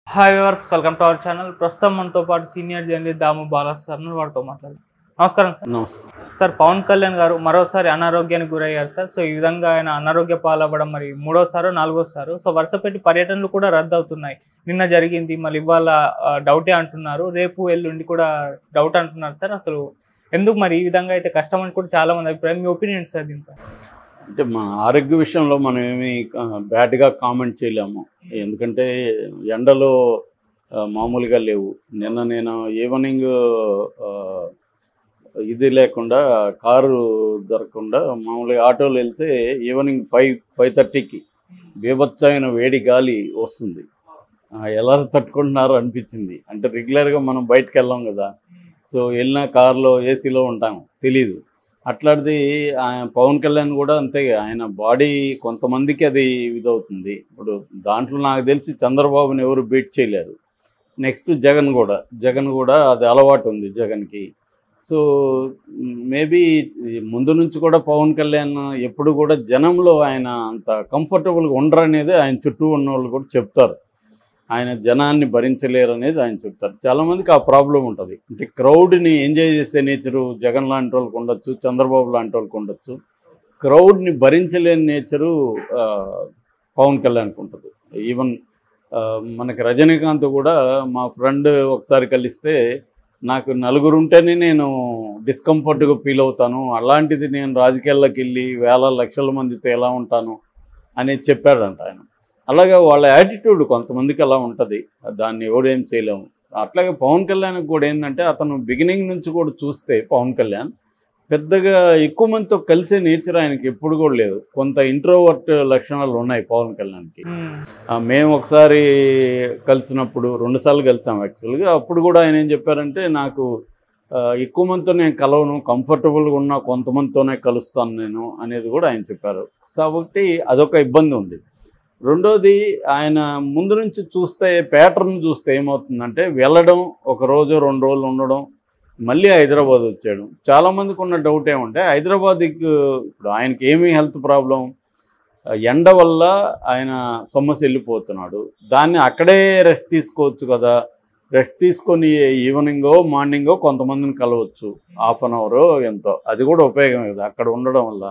Hi viewers welcome to our channel ప్రస్తుతం మనతో పాటు senior journalist Damu Balas sir వారితో మాట్లాడారు నమస్కారం సార్ నమస్తే సార్ పవన్ కళ్యాణ్ గారు మరోసారి అనారోగ్యానికి గురయ్యారు సార్ సో ఈ విధంగా ఆయన అనారోగ్య పాలవ్వడం మరి మూడోసారో నాలుగోసారో సో వరుసపెట్టి పర్యటనలు కూడా రద్దు అవుతున్నాయి నిన్న జరిగింది మళ్ళీ ఇవాళ ఆ, డౌటే అంటున్నారు రేపు ఎల్లుండి కూడా డౌట్ అంటున్నారు సార్ అసలు ఎందుకు మరి ఈ విధంగా అయితే కష్టం అని కూడా చాలా మంది అభిప్రాయం మీ ఒపీనియన్ సార్ దీంట్లో అంటే మన ఆరోగ్య విషయంలో మనం ఏమి బ్యాడ్గా కామెంట్ చేయలేము ఎందుకంటే ఎండలో ఆ, మామూలుగా లేవు నిన్న నేను ఈవినింగ్ ఆ, ఇది లేకుండా కారు దొరకకుండా మామూలుగా ఆటోలో వెళ్తే ఈవినింగ్ ఫైవ్ ఫైవ్ థర్టీకి బీభత్సమైన వేడి గాలి వస్తుంది ఆ, ఎలా తట్టుకుంటున్నారో అనిపించింది అంటే రెగ్యులర్గా మనం బయటకు వెళ్ళాం కదా సో వెళ్ళిన కారులో ఏసీలో ఉంటాం తెలీదు అట్లాంటిది ఆయన పవన్ కళ్యాణ్ కూడా అంతే ఆయన బాడీ కొంతమందికి అది ఇదవుతుంది ఇప్పుడు దాంట్లో నాకు తెలిసి చంద్రబాబుని ఎవరు బీట్ చేయలేరు నెక్స్ట్ జగన్ కూడా జగన్ కూడా అది అలవాటు ఉంది జగన్కి సో మేబీ ముందు నుంచి కూడా పవన్ కళ్యాణ్ ఎప్పుడు కూడా జనంలో ఆయన అంత కంఫర్టబుల్గా ఉండరు అనేది ఆయన చుట్టూ ఉన్న వాళ్ళు కూడా చెప్తారు ఆయన జనాన్ని భరించలేరు అనేది ఆయన చెప్తారు చాలామందికి ఆ ప్రాబ్లం ఉంటుంది అంటే క్రౌడ్ని ఎంజాయ్ చేసే నేచరు జగన్ లాంటి వాళ్ళకి ఉండొచ్చు చంద్రబాబు లాంటి వాళ్ళకి ఉండొచ్చు క్రౌడ్ని భరించలేని నేచరు ఆ, పవన్ కళ్యాణ్కి ఉంటుంది ఈవెన్ ఆ, మనకి రజనీకాంత్ కూడా మా ఫ్రెండ్ ఒకసారి కలిస్తే నాకు నలుగురు ఉంటేనే నేను డిస్కంఫర్ట్గా ఫీల్ అవుతాను అలాంటిది నేను రాజకీయాల్లోకి వెళ్ళి వేల లక్షల మందితో ఎలా ఉంటాను అనేది చెప్పాడంట ఆయన అలాగే వాళ్ళ యాటిట్యూడ్ కొంతమందికి అలా ఉంటుంది దాన్ని ఎవడేం చేయలేము అట్లాగే పవన్ కళ్యాణ్కి కూడా ఏంటంటే అతను బిగినింగ్ నుంచి కూడా చూస్తే పవన్ కళ్యాణ్ పెద్దగా ఎక్కువ మందితో కలిసే నేచర్ ఆయనకి ఎప్పుడు కూడా లేదు కొంత ఇంట్రోవర్ట్ లక్షణాలు ఉన్నాయి పవన్ కళ్యాణ్కి మ్మ్. ఆ, మేము ఒకసారి కలిసినప్పుడు రెండుసార్లు కలిసాం యాక్చువల్గా అప్పుడు కూడా ఆయన ఏం చెప్పారంటే నాకు ఆ, ఎక్కువ మందితో నేను కలవను కంఫర్టబుల్గా ఉన్న కొంతమందితోనే కలుస్తాను నేను అనేది కూడా ఆయన చెప్పారు కాబట్టి అదొక ఇబ్బంది ఉంది రెండోది ఆయన ముందు నుంచి చూస్తే ప్యాటర్న్ చూస్తే ఏమవుతుందంటే వెళ్ళడం ఒక రోజు రెండు రోజులు ఉండడం మళ్ళీ హైదరాబాద్ వచ్చాడు చాలామందికి ఉన్న డౌట్ ఏమంటే హైదరాబాద్కి ఇప్పుడు ఆయనకి ఏమీ హెల్త్ ప్రాబ్లం ఎండ వల్ల ఆయన సమస్య వెళ్ళిపోతున్నాడు దాన్ని అక్కడే రెస్ట్ తీసుకోవచ్చు కదా రెస్ట్ తీసుకొని ఈవినింగో మార్నింగో కొంతమందిని కలవచ్చు హాఫ్ అన్ అవరో ఎంతో అది కూడా ఉపయోగం కదా అక్కడ ఉండడం వల్ల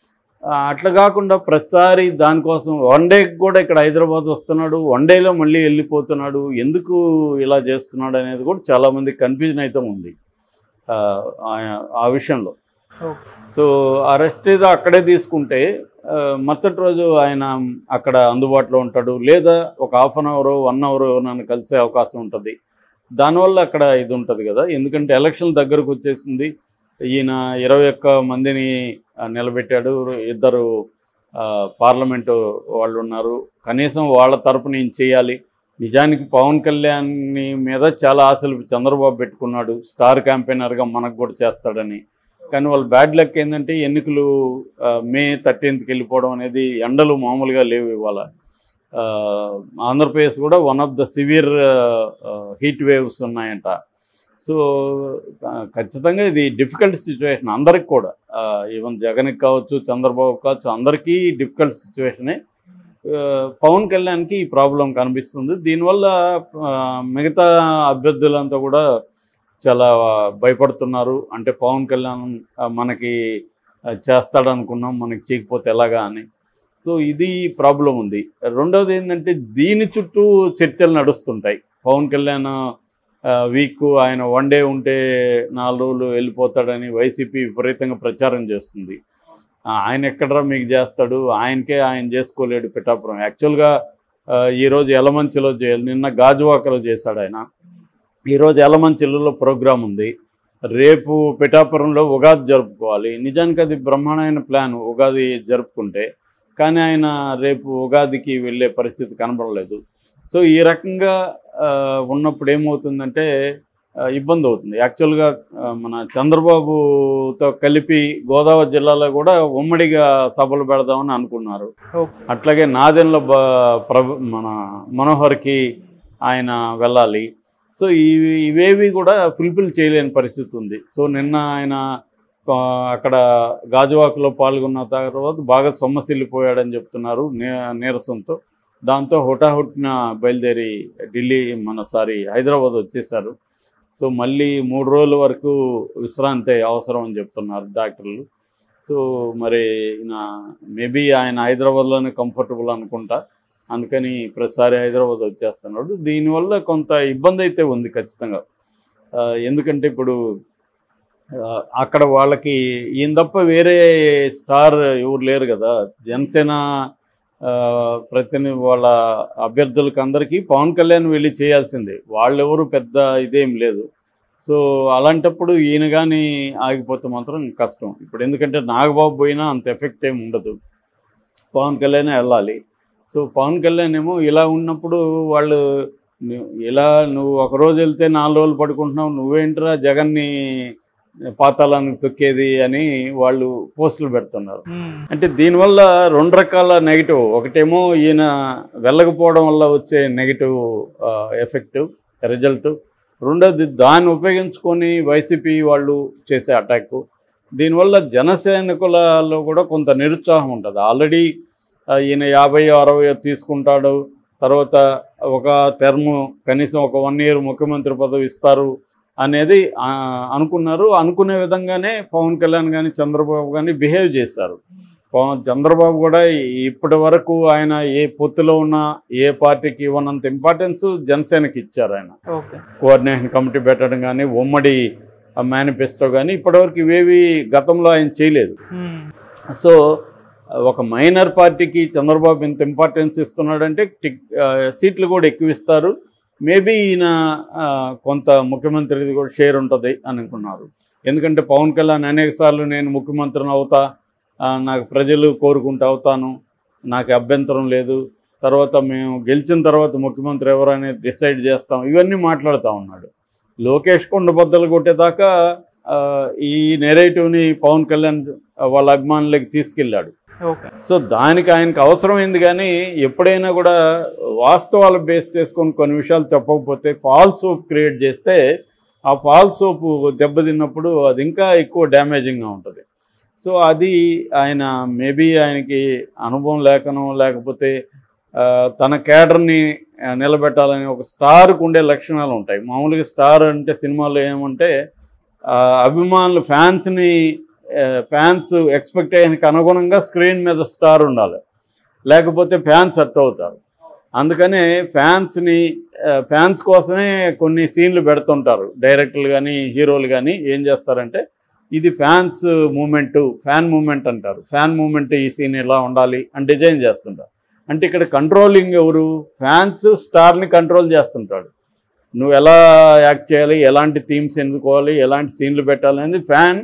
ఆ, అట్లా కాకుండా ప్రతిసారి దానికోసం వన్ డేకి కూడా ఇక్కడ హైదరాబాద్ వస్తున్నాడు వన్ డేలో మళ్ళీ వెళ్ళిపోతున్నాడు ఎందుకు ఇలా చేస్తున్నాడు అనేది కూడా చాలామందికి కన్ఫ్యూజన్ అయితే ఉంది ఆ, ఆ- ఆ విషయంలో ఓకే. సో ఆ రెస్ట్ ఏదో అక్కడే తీసుకుంటే ఆ, మరుసటి రోజు ఆయన అక్కడ అందుబాటులో ఉంటాడు లేదా ఒక half an hour one hour నన్ను కలిసే అవకాశం ఉంటుంది దానివల్ల అక్కడ ఇది ఉంటుంది కదా ఎందుకంటే ఎలక్షన్ దగ్గరకు వచ్చేసింది ఈయన ఇరవై ఒక్క మందిని ఆ, నిలబెట్టాడు ఇద్దరు ఆ, పార్లమెంటు వాళ్ళు ఉన్నారు కనీసం వాళ్ళ తరపున ఏం చేయాలి నిజానికి పవన్ కళ్యాణ్ మీద చాలా ఆశలు చంద్రబాబు పెట్టుకున్నాడు స్టార్ క్యాంపెయినర్గా మనకు కూడా చేస్తాడని కానీ వాళ్ళ బ్యాడ్ లక్ ఏంటంటే ఎన్నికలు ఆ, మే థర్టీన్త్కి వెళ్ళిపోవడం అనేది ఎండలు మామూలుగా లేవు ఇవాళ ఆ, ఆంధ్రప్రదేశ్ కూడా one of the severe heat waves ఉన్నాయంట సో ఆ, ఖచ్చితంగా ఇది డిఫికల్ట్ సిచ్యువేషన్ అందరికి కూడా ఈవెన్ జగన్కి కావచ్చు చంద్రబాబు కావచ్చు అందరికీ డిఫికల్ట్ సిచ్యువేషనే ఆ, పవన్ కళ్యాణ్కి ఈ ప్రాబ్లం కనిపిస్తుంది దీనివల్ల ఆ, మిగతా అభ్యర్థులంతా కూడా చాలా భయపడుతున్నారు అంటే పవన్ కళ్యాణ్ ఆ, మనకి ఆ, చేస్తాడనుకున్నాం మనకి చేయకపోతే ఎలాగా అని సో ఇది ప్రాబ్లం ఉంది రెండవది ఏంటంటే దీని చుట్టూ చర్చలు నడుస్తుంటాయి పవన్ కళ్యాణ్ వీక్ ఆయన వన్ డే ఉంటే నాలుగు రోజులు వెళ్ళిపోతాడని వైసీపీ విపరీతంగా ప్రచారం చేస్తుంది ఆ, ఆయన ఎక్కడరా మీకు చేస్తాడు ఆయనకే ఆయన చేసుకోలేడు పిఠాపురం యాక్చువల్గా ఆ, ఈరోజు ఎలమంచిలో చేయాలి నిన్న గాజువాకలో చేశాడు ఆయన ఈరోజు ఎలమంచిలో ప్రోగ్రాం ఉంది రేపు పిఠాపురంలో ఉగాది జరుపుకోవాలి నిజానికి అది బ్రహ్మాండమైన ప్లాన్ ఉగాది జరుపుకుంటే కానీ ఆయన రేపు ఉగాదికి వెళ్ళే పరిస్థితి కనబడలేదు సో ఈ రకంగా ఆ, ఉన్నప్పుడు ఏమవుతుందంటే ఆ, ఇబ్బంది అవుతుంది యాక్చువల్గా ఆ, మన చంద్రబాబుతో కలిపి గోదావరి జిల్లాలో కూడా ఉమ్మడిగా సభలు పెడదామని అనుకున్నారు ఓకే. అట్లాగే నాదెండ్ల బ ప్రభు మన మనోహర్కి ఆయన వెళ్ళాలి సో ఇవి ఇవేవి కూడా ఫుల్ఫిల్ చేయలేని పరిస్థితి ఉంది సో నిన్న ఆయన ఆ, అక్కడ గాజువాకలో పాల్గొన్న తర్వాత బాగా సొమ్మసిల్లిపోయాడని చెప్తున్నారు నీ నీరసంతో దాంతో హుటాహుటిన బయలుదేరి ఢిల్లీ మన సారీ హైదరాబాద్ వచ్చేసారు సో మళ్ళీ మూడు రోజుల వరకు విశ్రాంతి అవసరం అని చెప్తున్నారు డాక్టర్లు సో మరి నా మేబీ ఆయన హైదరాబాద్లోనే కంఫర్టబుల్ అనుకుంటా అందుకని ప్రతిసారి హైదరాబాద్ వచ్చేస్తున్నాడు దీనివల్ల కొంత ఇబ్బంది అయితే ఉంది ఖచ్చితంగా ఆ, ఎందుకంటే ఇప్పుడు ఆ, అక్కడ వాళ్ళకి ఈయన తప్ప వేరే స్టార్ ఎవరు లేరు కదా జనసేన ఆ, ప్రతిని వాళ్ళ అభ్యర్థులకు అందరికీ పవన్ కళ్యాణ్ వెళ్ళి చేయాల్సిందే వాళ్ళెవరు పెద్ద ఇదేం లేదు సో అలాంటప్పుడు ఈయన కానీ ఆగిపోతే మాత్రం కష్టం ఇప్పుడు ఎందుకంటే నాగబాబు పోయినా అంత ఎఫెక్ట్ ఏమి ఉండదు పవన్ కళ్యాణ్ వెళ్ళాలి సో పవన్ కళ్యాణ్ ఏమో ఇలా ఉన్నప్పుడు వాళ్ళు ను- ఇలా నువ్వు ఒక రోజు వెళ్తే నాలుగు రోజులు పడుకుంటున్నావు నువ్వేంట్రా జగన్ని పాతాళానికి తొక్కేది అని వాళ్ళు పోస్టులు పెడుతున్నారు ఉమ్, అంటే దీనివల్ల రెండు రకాల నెగిటివ్ ఒకటేమో ఈయన వెళ్ళకపోవడం వల్ల వచ్చే నెగిటివ్ ఎఫెక్ట్ రిజల్ట్ రెండోది దాన్ని ఉపయోగించుకొని వైసీపీ వాళ్ళు చేసే అటాక్ దీనివల్ల జనసైనికులలో కూడా కొంత నిరుత్సాహం ఉంటుంది ఆల్రెడీ ఈయన యాభై అరవై తీసుకుంటాడు తర్వాత ఒక టర్మ్ కనీసం ఒక వన్ ఇయర్ ముఖ్యమంత్రి పదవి ఇస్తారు అనేది ఆ, అనుకున్నారు అనుకునే విధంగానే పవన్ కళ్యాణ్ కానీ చంద్రబాబు కానీ బిహేవ్ చేశారు పవన్ చంద్రబాబు కూడా ఇప్పటి వరకు ఆయన ఏ పొత్తులో ఉన్నా ఏ పార్టీకి ఇవ్వనంత ఇంపార్టెన్స్ జనసేనకి ఇచ్చారు ఆయన ఓకే కోఆర్డినేషన్ కమిటీ పెట్టడం కానీ ఉమ్మడి మేనిఫెస్టో కానీ ఇప్పటివరకు ఇవేవి గతంలో ఆయన చేయలేదు ఉమ్, సో ఒక మైనర్ పార్టీకి చంద్రబాబు ఇంత ఇంపార్టెన్స్ ఇస్తున్నాడంటే టిక్ ఆ, సీట్లు కూడా ఎక్కువ ఇస్తారు మేబీ ఈయన ఆ, కొంత ముఖ్యమంత్రిది కూడా షేర్ ఉంటుంది అని అనుకున్నారు ఎందుకంటే పవన్ కళ్యాణ్ అనేక సార్లు నేను ముఖ్యమంత్రిని అవుతా ఆ, నాకు ప్రజలు కోరుకుంటూ అవుతాను నాకు అభ్యంతరం లేదు తర్వాత మేము గెలిచిన తర్వాత ముఖ్యమంత్రి ఎవరనేది డిసైడ్ చేస్తాం ఇవన్నీ మాట్లాడుతూ ఉన్నాడు లోకేష్ కొండ బద్దలు కొట్టేదాకా ఆ, ఈ నెరేటివ్ని పవన్ కళ్యాణ్ వాళ్ళ అభిమానులకి తీసుకెళ్ళాడు ఓకే సో దానికి ఆయనకు అవసరమైంది కానీ ఎప్పుడైనా కూడా వాస్తవాలు బేస్ చేసుకొని కొన్ని విషయాలు చెప్పకపోతే ఫాల్స్ హోప్ క్రియేట్ చేస్తే ఆ ఫాల్స్ హోప్ దెబ్బతిన్నప్పుడు అది ఇంకా ఎక్కువ డ్యామేజింగ్గా ఉంటుంది సో అది ఆయన మేబీ ఆయనకి అనుభవం లేకనో లేకపోతే ఆ, తన క్యాడర్ని ఆ, నిలబెట్టాలని ఒక స్టార్కు ఉండే లక్షణాలు ఉంటాయి మామూలుగా స్టార్ అంటే సినిమాలో ఏమంటే ఆ, అభిమానులు ఫ్యాన్స్ని ఫ్యాన్స్ ఎక్స్పెక్టేషన్కి అనుగుణంగా స్క్రీన్ మీద స్టార్ ఉండాలి లేకపోతే ఫ్యాన్స్ అట్ అవుతారు అందుకనే ఫ్యాన్స్ని ఫ్యాన్స్ కోసమే కొన్ని సీన్లు పెడుతుంటారు డైరెక్టర్లు కానీ హీరోలు కానీ ఏం చేస్తారంటే ఇది ఫ్యాన్స్ మూమెంట్ ఫ్యాన్ మూమెంట్ అంటారు ఫ్యాన్ మూమెంట్ ఈ సీన్ ఇలా ఉండాలి అని డిజైన్ చేస్తుంటారు అంటే ఇక్కడ కంట్రోలింగ్ ఎవరు ఫ్యాన్స్ స్టార్ని కంట్రోల్ చేస్తుంటాడు నువ్వు ఎలా యాక్ట్ చేయాలి ఎలాంటి థీమ్స్ ఎన్నుకోవాలి ఎలాంటి సీన్లు పెట్టాలి అనేది ఫ్యాన్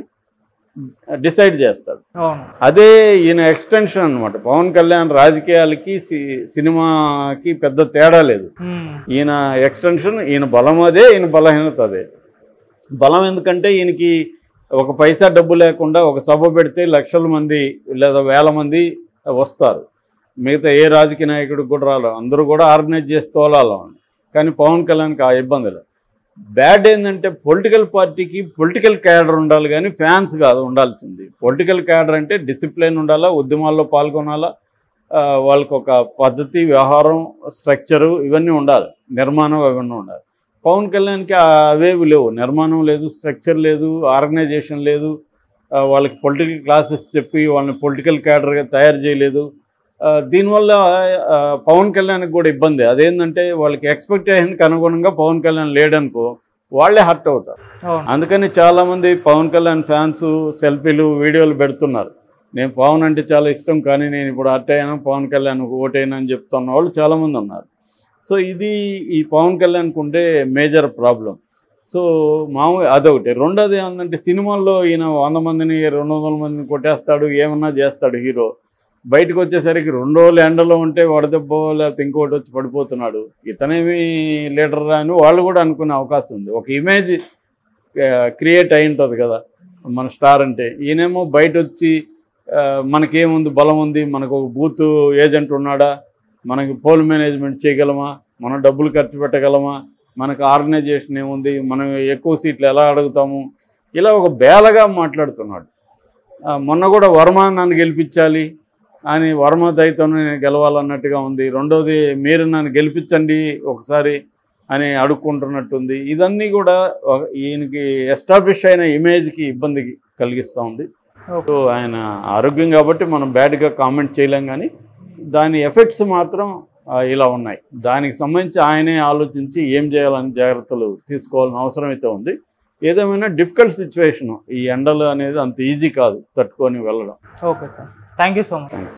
డిసైడ్ చేస్తాడు అవును అదే ఈయన ఎక్స్టెన్షన్ అనమాట పవన్ కళ్యాణ్ రాజకీయాలకి సి- సినిమాకి పెద్ద తేడా లేదు ఉమ్, ఈయన ఎక్స్టెన్షన్ ఈయన బలం అదే ఈయన బలహీనత అదే బలం ఎందుకంటే ఈయనకి ఒక పైసా డబ్బు లేకుండా ఒక సభ పెడితే లక్షల మంది లేదా వేల మంది వస్తారు మిగతా ఏ రాజకీయ నాయకుడికి కూడా రాలేదు అందరూ కూడా ఆర్గనైజ్ చేసి తోలాలి కానీ పవన్ కళ్యాణ్కి ఆ ఇబ్బంది లేదు బ్యాడ్ ఏంటంటే పొలిటికల్ పార్టీకి పొలిటికల్ క్యాడర్ ఉండాలి కానీ ఫ్యాన్స్ కాదు ఉండాల్సింది పొలిటికల్ క్యాడర్ అంటే డిసిప్లిన్ ఉండాలా ఉద్యమాల్లో పాల్గొనాలా ఆ, వాళ్ళకి ఒక పద్ధతి వ్యవహారం స్ట్రక్చరు ఇవన్నీ ఉండాలి నిర్మాణం ఇవన్నీ ఉండాలి పవన్ కళ్యాణ్కి అవేవి లేవు నిర్మాణం లేదు స్ట్రక్చర్ లేదు ఆర్గనైజేషన్ లేదు ఆ, వాళ్ళకి పొలిటికల్ క్లాసెస్ చెప్పి వాళ్ళని పొలిటికల్ క్యాడర్గా తయారు చేయలేదు ఆ, దీనివల్ల ఆ, పవన్ కళ్యాణ్కి కూడా ఇబ్బంది అదేంటంటే వాళ్ళకి ఎక్స్పెక్టేషన్కి అనుగుణంగా పవన్ కళ్యాణ్ లేడనుకో వాళ్ళే హర్ట్ అవుతారు అవును అందుకని చాలామంది పవన్ కళ్యాణ్ ఫ్యాన్స్ సెల్ఫీలు వీడియోలు పెడుతున్నారు నేను పవన్ అంటే చాలా ఇష్టం కానీ నేను ఇప్పుడు హర్ట్ అయ్యాను పవన్ కళ్యాణ్ ఓటైనా అని చెప్తున్న వాళ్ళు చాలామంది ఉన్నారు సో ఇది ఈ పవన్ కళ్యాణ్కి ఉండే మేజర్ ప్రాబ్లం సో మామూలు అదొకటి రెండోది ఏమందంటే సినిమాల్లో ఈయన వంద మందిని రెండు వందల మందిని కొట్టేస్తాడు ఏమన్నా చేస్తాడు హీరో బయటకు వచ్చేసరికి రెండు రోజులు ఎండలో ఉంటే వడదెబ్బో లేకపోతే ఇంకోటి వచ్చి పడిపోతున్నాడు ఇతనేమి లీడర్ అని వాళ్ళు కూడా అనుకునే అవకాశం ఉంది ఒక ఇమేజ్ క్రియేట్ అయి ఉంటుంది కదా మన స్టార్ అంటే ఈయనేమో బయట వచ్చి ఆ, మనకేముంది బలం ఉంది మనకు ఒక బూత్ ఏజెంట్ ఉన్నాడా మనకి పోల్ మేనేజ్మెంట్ చేయగలమా మనం డబ్బులు ఖర్చు పెట్టగలమా మనకు ఆర్గనైజేషన్ ఏముంది మనం ఎక్కువ సీట్లు ఎలా అడుగుతాము ఇలా ఒక బేలగా మాట్లాడుతున్నాడు ఆ, మొన్న కూడా వర్మ నన్ను గెలిపించాలి అని వర్మ దయతోనే నేను గెలవాలన్నట్టుగా ఉంది రెండోది మీరు నన్ను గెలిపించండి ఒకసారి అని అడుక్కుంటున్నట్టుంది ఇదన్నీ కూడా ఒక- ఈయనకి ఎస్టాబ్లిష్ అయిన ఇమేజ్కి ఇబ్బంది కలిగిస్తూ ఉంది ఓకే సో ఆయన ఆరోగ్యం కాబట్టి మనం బ్యాడ్గా కామెంట్ చేయలేం కానీ దాని ఎఫెక్ట్స్ మాత్రం ఆ, ఇలా ఉన్నాయి దానికి సంబంధించి ఆయనే ఆలోచించి ఏం చేయాలని జాగ్రత్తలు తీసుకోవాల్సిన అవసరం అయితే ఉంది ఏదేమైనా డిఫికల్ట్ సిచ్యువేషన్ ఈ ఎండలు అనేది అంత ఈజీ కాదు తట్టుకొని వెళ్ళడం okay sir thank you so much